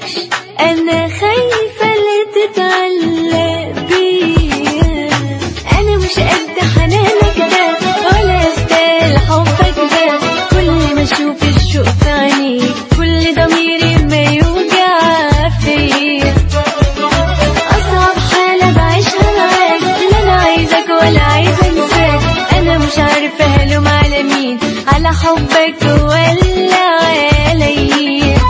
تقولكش انا خايفة لا تتعلق بيا انا مش قد حنانك ده ولا استاهل حبك ده كل ما اشوف الشوق في عينيك كل ضميري ما يوجع فيا اصعب حالة بعيشها معاك لا انا عايزك ولا عايزة انساك انا مش عارفة هلوم على مين على حبك ولا عليا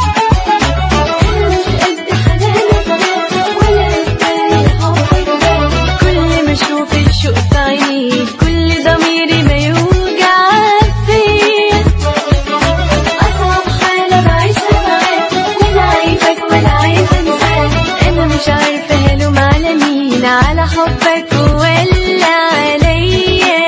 قد حنانك ولا استاهل حبك ده كل ما اشوف الشوق في عينيك كل ضميري ما يوجع فيا أصعب حالة بعيشها معاك لا أنا عايزك ولا عايزة أنساك أنا مش عارفة هلوم على مين على حبك ولا عليا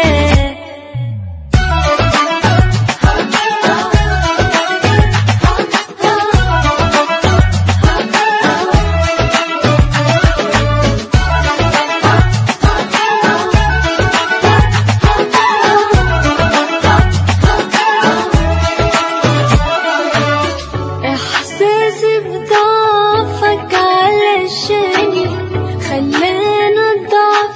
إحساسي بضعفك علشاني خلاني أضعف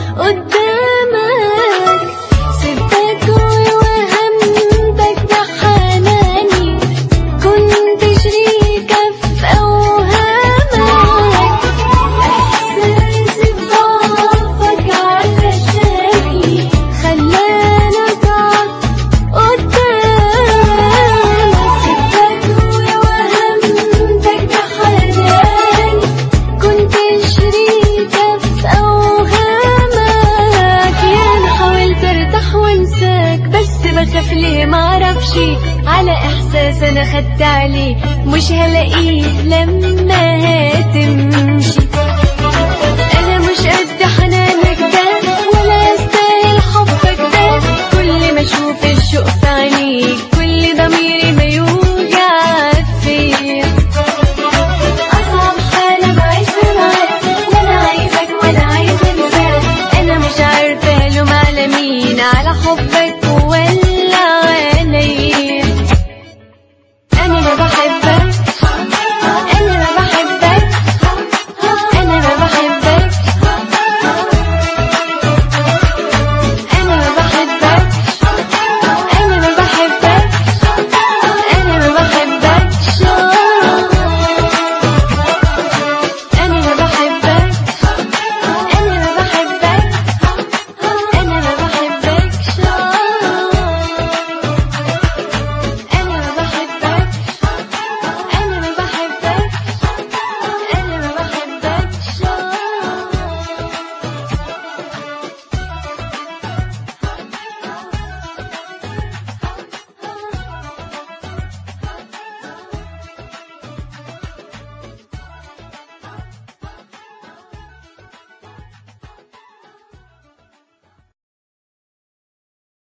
قدامك سبتك ووهمتك بحناني كنت شريكة في أوهامك إحساسي بضعفك علشاني خلاني أضعف قدامك سبتك ووهمتك بحناني كنت شريكة في أوهامك ياما حاولت ارتاح وانساك بس بخاف ليه معرفش على احساس انا خدت عليه مش هلاقيه لما